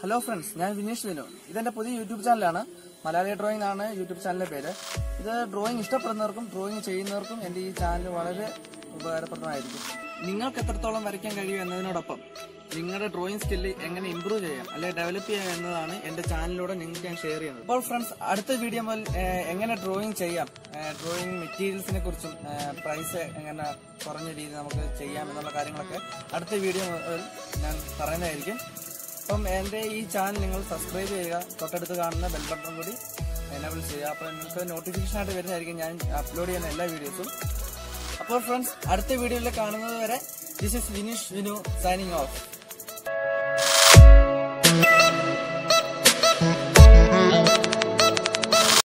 hello friends ഞാൻ വിനീഷ് വിനു ഇതെന്റെ പുതിയ യൂട്യൂബ് ചാനലാണ് മലയാളി ഡ്രോയിങ് ആണ് യൂട്യൂബ് ചാനലിന്റെ പേര് ഇത് ഡ്രോയിങ് ഇഷ്ടപ്പെടുന്നവർക്കും ഡ്രോയിങ് ചെയ്യുന്നവർക്കും എന്റെ ഈ ചാനൽ വളരെ ഉപകാരപ്രദമായിരിക്കും നിങ്ങൾക്ക് എത്രത്തോളം വരയ്ക്കാൻ കഴിയും എന്നതിനോടൊപ്പം നിങ്ങളുടെ ഡ്രോയിങ് സ്കില്ല് എങ്ങനെ ഇംപ്രൂവ് ചെയ്യാം അല്ലെങ്കിൽ ഡെവലപ്പ് ചെയ്യാം എന്നതാണ് എന്റെ ചാനലിലൂടെ നിങ്ങൾക്ക് ഞാൻ ഷെയർ ചെയ്യുന്നത് അപ്പോൾ ഫ്രണ്ട്സ് അടുത്ത വീഡിയോ മുതൽ ഏഹ്, എങ്ങനെ ഡ്രോയിങ് ചെയ്യാം ഡ്രോയിങ് മെറ്റീരിയൽസിനെ കുറിച്ചും പ്രൈസ് എങ്ങനെ കുറഞ്ഞ രീതിയിൽ നമുക്ക് ചെയ്യാം എന്നുള്ള കാര്യങ്ങളൊക്കെ അടുത്ത വീഡിയോ മുതൽ ഞാൻ പറയുന്നതായിരിക്കും അപ്പം എന്റെ ഈ ചാനൽ നിങ്ങൾ സബ്സ്ക്രൈബ് ചെയ്യുക തൊട്ടടുത്ത് കാണുന്ന ബെൽ ബട്ടൺ കൂടി എനേബിൾ ചെയ്യുക അപ്പോൾ നിങ്ങൾക്ക് നോട്ടിഫിക്കേഷൻ ആയിട്ട് വരുന്നതായിരിക്കും ഞാൻ അപ്ലോഡ് ചെയ്യുന്ന എല്ലാ വീഡിയോസും അപ്പോൾ ഫ്രണ്ട്സ് അടുത്ത വീഡിയോയിൽ കാണുന്നത് വരെ this is Vineesh Vinu signing of